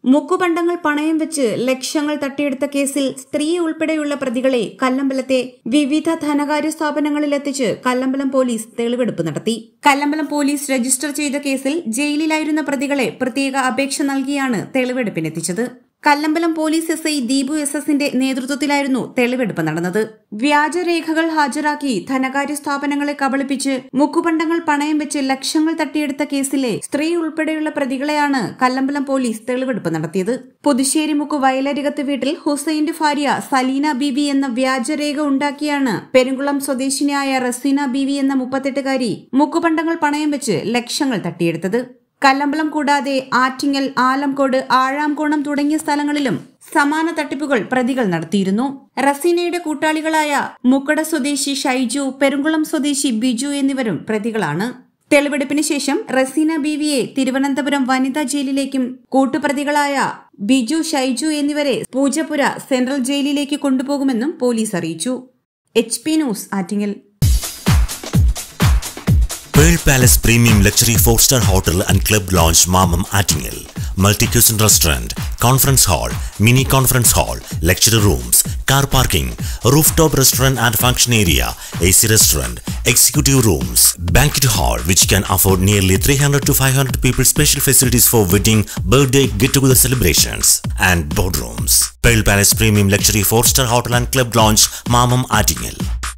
മുക്കുപണ്ടങ്ങൾ പണയം വെച്ച് ലക്ഷങ്ങൾ തട്ടിയെടുത്ത കേസിൽ സ്ത്രീ ഉൾപ്പെടെയുള്ള പ്രതികളെ കല്ലമ്പലത്തെ വിവിധ ധനകാര്യ സ്ഥാപനങ്ങളിലെത്തിച്ച് കല്ലമ്പലം പോലീസ് തെളിവെടുപ്പ് നടത്തി കല്ലമ്പലം പോലീസ് രജിസ്റ്റർ ചെയ്ത കേസിൽ ജയിലിലായിരുന്ന പ്രതികളെ പ്രത്യേക അപേക്ഷ നൽകിയാണ് തെളിവെടുപ്പിനെത്തിച്ചത് Kallambalam police S I Deepu S എസിന്റെ നേതൃത്വത്തിലായിരുന്നു തെളിവെടുപ്പ് നടന്നത് വ്യാജരേഖകൾ ഹാജരാക്കി ധനകാര്യ സ്ഥാപനങ്ങളെ കബളിപ്പിച്ച് മുക്കുപണ്ടങ്ങൾ പണയം വെച്ച് ലക്ഷങ്ങൾ തട്ടിയെടുത്ത കേസിലെ സ്ത്രീ ഉൾപ്പെടെയുള്ള പ്രതികളെയാണ് കല്ലമ്പലം പോലീസ് തെളിവെടുപ്പ് നടത്തിയത് പുതുശ്ശേരി മുക്ക് വയലരികത്ത് വീട്ടിൽ ഹുസൈന്റെ ഭാര്യ സലീന ബീവി എന്ന വ്യാജരേഖ ഉണ്ടാക്കിയാണ് പെരുങ്കുളം സ്വദേശിനിയായ റസീന ബീവി എന്ന മുപ്പത്തെട്ടുകാരി മുക്കുപണ്ടങ്ങൾ പണയം വെച്ച് ലക്ഷങ്ങൾ തട്ടിയെടുത്തത് കല്ലമ്പലം കൂടാതെ ആറ്റിങ്ങൽ ആലംകോട് ആഴാംകോണം തുടങ്ങിയ സ്ഥലങ്ങളിലും സമാന തട്ടിപ്പുകൾ പ്രതികൾ നടത്തിയിരുന്നു റസീനയുടെ കൂട്ടാളികളായ മുക്കട സ്വദേശി ഷൈജു പെരുങ്കുളം സ്വദേശി ബിജു എന്നിവരും പ്രതികളാണ് തെളിവെടുപ്പിന് ശേഷം റസീന ബീവിയെ തിരുവനന്തപുരം വനിതാ ജയിലിലേക്കും കൂട്ടുപ്രതികളായ ബിജു ഷൈജു എന്നിവരെ പൂജപ്പുര സെൻട്രൽ ജയിലിലേക്ക് കൊണ്ടുപോകുമെന്നും പോലീസ് അറിയിച്ചു H P news Attingal Pearl Palace Premium Luxury 4-star Hotel and Club Lounge Mamam Attingel. Multi-cuisine restaurant, conference hall, mini conference hall, lecture rooms, car parking, rooftop restaurant and function area, AC restaurant, executive rooms, banquet hall which can afford nearly 300 to 500 people special facilities for wedding, birthday, get-together celebrations and boardrooms. Pearl Palace Premium Luxury 4-star Hotel and Club Lounge Mamam Attingel.